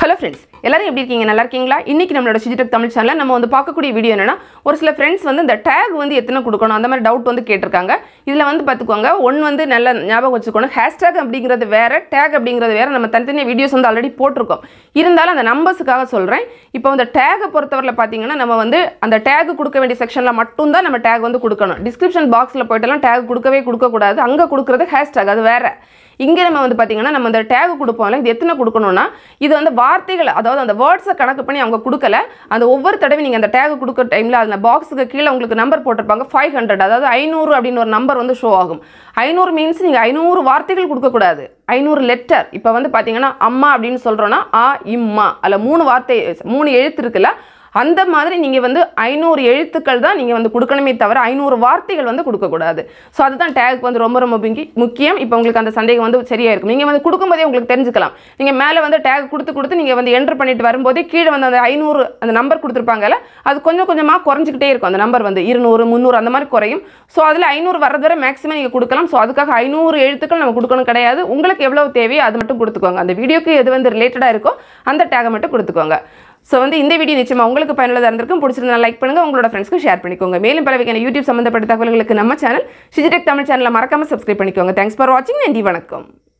hello friends எல்லாரும் எப்படி இருக்கீங்க நல்லா இருக்கீங்களா இன்னைக்கு நம்மளோட சிஜிடெக் தமிழ் சேனலில் நம்ம வந்து பார்க்கக்கூடிய வீடியோ என்னன்னா ஒரு சில ஃப்ரெண்ட்ஸ் வந்து இந்த டேக் வந்து எத்தனை கொடுக்கணும் அந்த மாதிரி டவுட் வந்து கேட்டிருக்காங்க இதில் வந்து பார்த்துக்கோங்க ஒன் வந்து நல்ல ஞாபகம் வச்சுக்கணும் ஹேஷ்டேக் அப்படிங்கிறது வேற டேக் அப்படிங்கிறது வேற நம்ம தனித்தனியாக வீடியோஸ் வந்து ஆல்ரெடி போட்டிருக்கோம் இருந்தாலும் அந்த நம்பர்ஸுக்காக சொல்கிறேன் இப்போ அந்த டேகை பொறுத்தவரையில் பார்த்தீங்கன்னா நம்ம வந்து அந்த டேக் கொடுக்க வேண்டிய செக்ஷனில் மட்டும்தான் நம்ம டேக் வந்து கொடுக்கணும் டிஸ்கிரிப்ஷன் பாக்ஸில் போயிட்டெல்லாம் டேக் கொடுக்கவே கொடுக்கக்கூடாது அங்கே கொடுக்குறது ஹேஷ்டேக் அது வேற இங்கே நம்ம வந்து பார்த்தீங்கன்னா நம்ம இந்த டேக் கொடுப்போம்ல இது எத்தனை கொடுக்கணும்னா இது வந்து வார்த்தைகள் அதாவது அந்த வேர்ட்ஸை கணக்கு பண்ணி அவங்க கொடுக்கல அந்த ஒவ்வொரு தடவை நீங்கள் அந்த டேக் கொடுக்குற டைமில் அந்த பாக்ஸுக்கு கீழே உங்களுக்கு நம்பர் போட்டிருப்பாங்க ஃபைவ் ஹண்ட்ரட் அதாவது ஐநூறு அப்படின்னு ஒரு நம்பர் வந்து ஷோ ஆகும் ஐநூறு மீன்ஸ் நீங்கள் ஐநூறு வார்த்தைகள் கொடுக்கக்கூடாது ஐநூறு லெட்டர் இப்போ வந்து பார்த்தீங்கன்னா அம்மா அப்படின்னு சொல்கிறோன்னா ஆ இம்மா அதில் மூணு வார்த்தை மூணு எழுத்து இருக்குல்ல அந்த மாதிரி நீங்கள் வந்து ஐநூறு எழுத்துக்கள் தான் நீங்கள் வந்து கொடுக்கணுமே தவிர ஐநூறு வார்த்தைகள் வந்து கொடுக்கக்கூடாது ஸோ அதுதான் டேக் வந்து ரொம்ப ரொம்ப முக்கி- முக்கியம் இப்போ உங்களுக்கு அந்த சந்தேகம் வந்து சரியாக இருக்கும் நீங்கள் வந்து கொடுக்கும்போதே உங்களுக்கு தெரிஞ்சுக்கலாம் நீங்கள் மேலே வந்து டேக் கொடுத்து கொடுத்து நீங்கள் வந்து என்ட்ரு பண்ணிட்டு வரும்போதே கீழே வந்து அந்த ஐநூறு அந்த நம்பர் கொடுத்துருப்பாங்கல்ல அது கொஞ்சம் கொஞ்சமாக குறைஞ்சிக்கிட்டே இருக்கும் அந்த நம்பர் வந்து இருநூறு முந்நூறு அந்த மாதிரி குறையும் ஸோ அதில் ஐநூறு வர்றது வரை மேக்ஸிமம் நீங்கள் கொடுக்கலாம் ஸோ அதுக்காக ஐநூறு எழுத்துக்கள் நம்ம கொடுக்கணும் கிடையாது உங்களுக்கு எவ்வளவு தேவையோ அது மட்டும் கொடுத்துக்கோங்க அந்த வீடியோக்கு எது வந்து ரிலேட்டடாக இருக்கோ அந்த டேகை மட்டும் கொடுத்துக்கோங்க ஸோ வந்து இந்த வீடியோ நிச்சயமாக உங்களுக்கு பயனுள்ளதாக இருந்திருக்கும் பிடிச்சிருந்தா லைக் பண்ணுங்கள் உங்களோட ஃப்ரெண்ட்ஸ்க்கு ஷேர் பண்ணிக்கோங்க மேலும் பல வகையான யூடியூப் சம்மந்தப்பட்ட தகவல்களுக்கு நம்ம சேனல் சிஜிடெக் தமிழ் சேனலை மறக்காமல் சப்ஸ்கிரைப் பண்ணிக்கோங்க தேங்க்ஸ் ஃபார் வாட்சிங் நன்றி வணக்கம்